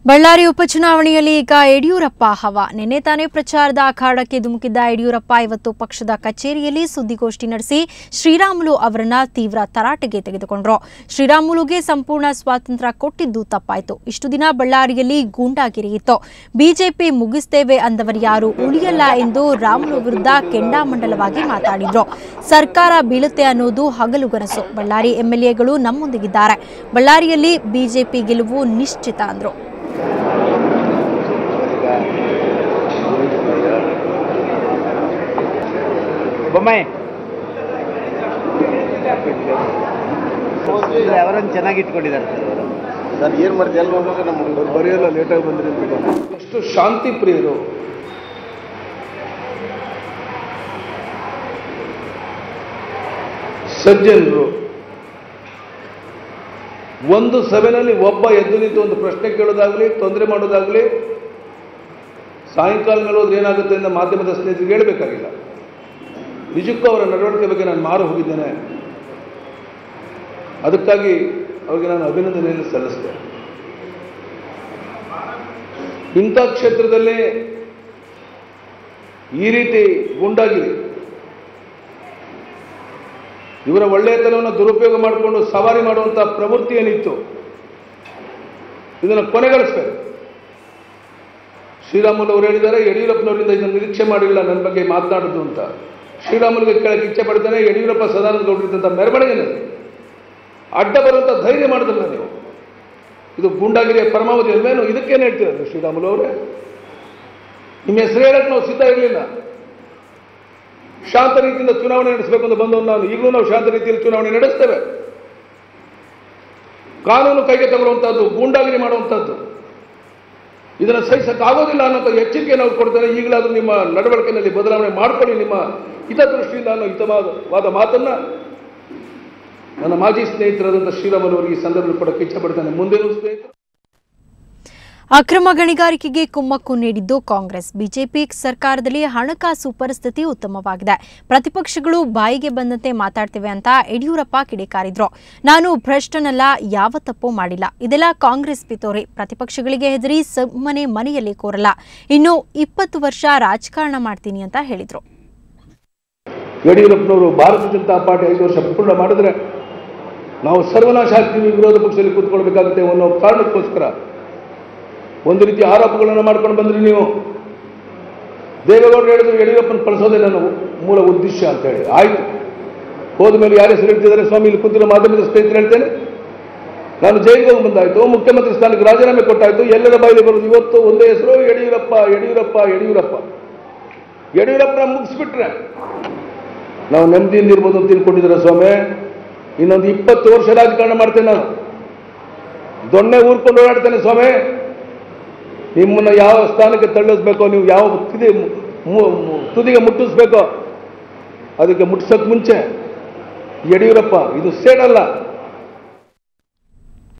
ಬಳ್ಳಾರಿ ಉಪಚುನಾವಣೆಯಲ್ಲಿ ಈಗ ಯಡಿಯೂರಪ್ಪ ಹವ ನಿನ್ನೆ ತಾನೇ ಪ್ರಚಾರದ ಅಖಾಡಕ್ಕೆ ಧುಮುಕಿದ್ದ ಯಡಿಯೂರಪ್ಪ ಇವತ್ತು ಪಕ್ಷದ ಕಚೇರಿಯಲ್ಲಿ ಸುದ್ದಿಗೋಷ್ಠಿ ನಡೆಸಿ ಶ್ರೀರಾಮುಲು ಅವರನ್ನ ತೀವ್ರ ತರಾಟೆಗೆ ತೆಗೆದುಕೊಂಡ್ರು ಶ್ರೀರಾಮುಲುಗೆ ಸಂಪೂರ್ಣ ಸ್ವಾತಂತ್ರ್ಯ ಕೊಟ್ಟಿದ್ದು ತಪ್ಪಾಯಿತು ಇಷ್ಟು ದಿನ ಬಳ್ಳಾರಿಯಲ್ಲಿ ಗೂಂಡಾಗಿರಿ ಇತ್ತು ಬಿಜೆಪಿ ಮುಗಿಸ್ತೇವೆ ಅಂದವರು ಯಾರು ಉಳಿಯಲ್ಲ ಎಂದು ರಾಮುಲು ವಿರುದ್ಧ ಕೆಂಡಾಮಂಡಲವಾಗಿ ಮಾತಾಡಿದ್ರು ಸರ್ಕಾರ ಬೀಳುತ್ತೆ ಅನ್ನೋದು ಹಗಲುಗನಸು ಬಳ್ಳಾರಿ ಎಂಎಲ್ಎಗಳು ನಮ್ಮೊಂದಿಗಿದ್ದಾರೆ ಬಳ್ಳಾರಿಯಲ್ಲಿ ಬಿಜೆಪಿ ಗೆಲುವು ನಿಶ್ಚಿತ ಅಂದ್ರು ಬೊಮ್ಮಾಯಿ ಅವರನ್ನು ಚೆನ್ನಾಗಿ ಇಟ್ಕೊಂಡಿದ್ದಾರೆ ಸರ್ ಅವರು ಸರ್ ಏನು ಮಾಡಿದೆ ಎಲ್ಲ ಹೋಗುವಾಗ ನಮ್ಗೆ ಬರೆಯಲ್ಲ ಲೇಟಾಗಿ ಬಂದ್ರಿ ಅಂತ ಎಷ್ಟು ಶಾಂತಿ ಪ್ರಿಯರು ಸಜ್ಜನರು ಒಂದು ಸಭೆಯಲ್ಲಿ ಒಬ್ಬ ಎದ್ದು ನಿಂತು ಒಂದು ಪ್ರಶ್ನೆ ಕೇಳೋದಾಗ್ಲಿ ತೊಂದರೆ ಮಾಡೋದಾಗ್ಲಿ ಸಾಯಂಕಾಲ ಮೇಲೆ ಹೋದ್ರೆ ಏನಾಗುತ್ತೆ ಅಂತ ಮಾಧ್ಯಮದ ಸ್ನೇಹಿತರಿಗೆ ಹೇಳಬೇಕಾಗಿಲ್ಲ ನಿಜಕ್ಕೂ ಅವರ ನಡವಳಿಕೆ ಬಗ್ಗೆ ನಾನು ಮಾರು ಹೋಗಿದ್ದೇನೆ ಅದಕ್ಕಾಗಿ ಅವರಿಗೆ ನಾನು ಅಭಿನಂದನೆಯನ್ನು ಸಲ್ಲಿಸಿದೆ ಇಂಥ ಕ್ಷೇತ್ರದಲ್ಲಿ ಈ ರೀತಿ ಗುಂಡಾಗಿರಿ ಇವರ ಒಳ್ಳೆಯತನವನ್ನು ದುರುಪಯೋಗ ಮಾಡಿಕೊಂಡು ಸವಾರಿ ಮಾಡುವಂಥ ಪ್ರವೃತ್ತಿ ಏನಿತ್ತು ಇದನ್ನು ಕೊನೆಗಳಿಸ್ಬೇಕು ಶ್ರೀರಾಮುಲು ಅವರು ಹೇಳಿದ್ದಾರೆ ಯಡಿಯೂರಪ್ಪನವರಿಂದ ಇದನ್ನು ನಿರೀಕ್ಷೆ ಮಾಡಿಲ್ಲ ನನ್ನ ಬಗ್ಗೆ ಮಾತನಾಡೋದು ಅಂತ ಶ್ರೀರಾಮುಲಿಗೆ ಕೇಳಕ್ಕೆ ಇಚ್ಛೆ ಪಡ್ತಾನೆ ಯಡಿಯೂರಪ್ಪ ಸದಾನಂದ ಗೌಡರಿದ್ದಂಥ ಮೆರವಣಿಗೆನಲ್ಲಿ ಅಡ್ಡ ಬರುವಂಥ ಧೈರ್ಯ ಮಾಡಿದ್ರಲ್ಲ ನೀವು ಇದು ಗೂಂಡಾಗಿರಿಯ ಪರಮಾವಧಿ ಅಲ್ವೇನು ಇದಕ್ಕೇನು ಹೇಳ್ತೀರ ಶ್ರೀರಾಮುಲು ಅವರೇ ನಿಮ್ಮ ಹೆಸರು ಹೇಳಕ್ಕೆ ನಾವು ಸಿದ್ಧ ಇರಲಿಲ್ಲ ಶಾಂತ ರೀತಿಯಿಂದ ಚುನಾವಣೆ ನಡೆಸಬೇಕು ಅಂತ ಬಂದವನು ನಾನು ಈಗಲೂ ನಾವು ಶಾಂತ ರೀತಿಯಲ್ಲಿ ಚುನಾವಣೆ ನಡೆಸ್ತೇವೆ ಕಾನೂನು ಕೈಗೆ ತಗೊಳ್ಳುವಂಥದ್ದು ಗೂಂಡಾಗಿರಿ ಮಾಡುವಂಥದ್ದು ಇದನ್ನು ಸಹಿಸಕ್ಕಾಗೋದಿಲ್ಲ ಅನ್ನೋಂಥ ಎಚ್ಚರಿಕೆ ನಾವು ಕೊಡ್ತೇನೆ ಈಗಲಾದರೂ ನಿಮ್ಮ ನಡವಳಿಕೆಯಲ್ಲಿ ಬದಲಾವಣೆ ಮಾಡ್ಕೊಳ್ಳಿ ನಿಮ್ಮ ಹಿತದೃಷ್ಟಿಯಿಂದ ಅನ್ನೋ ಹಿತವಾದ ಮಾತನ್ನ ನನ್ನ ಮಾಜಿ ಸ್ನೇಹಿತರಾದಂಥ ಶ್ರೀರಾಮನ್ ಅವರಿಗೆ ಈ ಸಂದರ್ಭದಲ್ಲಿ ಕೊಡಕ್ಕೆ ಇಚ್ಛೆ ಪಡ್ತೇನೆ ಮುಂದೇನು ಸ್ನೇಹಿತರು ಅಕ್ರಮ ಗಣಿಗಾರಿಕೆಗೆ ಕುಮ್ಮಕ್ಕು ನೀಡಿದ್ದು ಕಾಂಗ್ರೆಸ್ ಬಿಜೆಪಿ ಸರ್ಕಾರದಲ್ಲಿ ಹಣಕಾಸು ಪರಿಸ್ಥಿತಿ ಉತ್ತಮವಾಗಿದೆ ಪ್ರತಿಪಕ್ಷಗಳು ಬಾಯಿಗೆ ಬಂದಂತೆ ಮಾತಾಡ್ತಿವೆ ಅಂತ ಯಡಿಯೂರಪ್ಪ ಕಿಡಿಕಾರಿದ್ರು ನಾನು ಭ್ರಷ್ಟನಲ್ಲ ಯಾವ ತಪ್ಪು ಮಾಡಿಲ್ಲ ಇದೆಲ್ಲ ಕಾಂಗ್ರೆಸ್ ಪಿತೋರಿ ಪ್ರತಿಪಕ್ಷಗಳಿಗೆ ಹೆದರಿ ಸುಮ್ಮನೆ ಮನೆಯಲ್ಲಿ ಕೂರಲ್ಲ ಇನ್ನು ಇಪ್ಪತ್ತು ವರ್ಷ ರಾಜಕಾರಣ ಮಾಡ್ತೀನಿ ಅಂತ ಹೇಳಿದ್ರು ಯಡಿಯೂರಪ್ಪನವರು ಭಾರತೀಯ ಜನತಾ ಪಾರ್ಟಿ ಐದು ವರ್ಷ ಪೂರ್ಣ ಮಾಡಿದ್ರೆ ನಾವು ಸರ್ವನಾಶ ಆಗ್ತೀವಿ ವಿರೋಧ ಪಕ್ಷದಲ್ಲಿ ಕೂತ್ಕೊಳ್ಬೇಕಾಗುತ್ತೆ ಅನ್ನೋ ಕಾರಣಕ್ಕೋಸ್ಕರ ಒಂದು ರೀತಿ ಆರೋಪಗಳನ್ನು ಮಾಡ್ಕೊಂಡು ಬಂದ್ರಿ ನೀವು ದೇವೇಗೌಡರು ಹೇಳಿದ್ರು ಯಡಿಯೂರಪ್ಪನ ಕಳಿಸೋದೇ ನನ್ನ ಮೂಲ ಉದ್ದೇಶ ಅಂತ ಹೇಳಿ ಆಯ್ತು ಹೋದ ಮೇಲೆ ಯಾರ ಹೆಸರು ಹೇಳ್ತಿದ್ದಾರೆ ಸ್ವಾಮಿ ಇಲ್ಲಿ ಕೂತಿರೋ ಮಾಧ್ಯಮದ ಸ್ನೇಹಿತರು ಹೇಳ್ತೇನೆ ನಾನು ಜೈಲಿಗೆ ಹೋಗಿ ಬಂದಾಯ್ತು ಮುಖ್ಯಮಂತ್ರಿ ಸ್ಥಾನಕ್ಕೆ ರಾಜೀನಾಮೆ ಕೊಟ್ಟಾಯ್ತು ಎಲ್ಲರ ಬಾಯಲ್ಲಿ ಬರೋದು ಇವತ್ತು ಒಂದೇ ಹೆಸರು ಯಡಿಯೂರಪ್ಪ ಯಡಿಯೂರಪ್ಪ ಯಡಿಯೂರಪ್ಪ ಯಡಿಯೂರಪ್ಪನ ಮುಗಿಸ್ಬಿಟ್ರೆ ನಾವು ನೆಮ್ಮದಿಯಿಂದ ಇರ್ಬೋದು ಅಂತ ತಿಳ್ಕೊಂಡಿದ್ದೀರ ಸ್ವಾಮಿ ಇನ್ನೊಂದು ಇಪ್ಪತ್ತು ವರ್ಷ ರಾಜಕಾರಣ ಮಾಡ್ತೇನೆ ನಾನು ದೊಣ್ಣೆ ಊರ್ಕೊಂಡು ಓಡಾಡ್ತೇನೆ ಸ್ವಾಮಿ ನಿಮ್ಮನ್ನ ಯಾವ ಸ್ಥಾನಕ್ಕೆ ತಳ್ಳಿಸ್ಬೇಕೋ ನೀವು ಯಾವ ತುದಿ ಮು- ಮು- ತುದಿಗೆ ಮುಟ್ಟಿಸ್ಬೇಕೋ ಅದಕ್ಕೆ ಮುಟ್ಟಿಸೋಕೆ ಮುಂಚೆ ಯಡಿಯೂರಪ್ಪ ಇದು ಸೇಡಲ್ಲ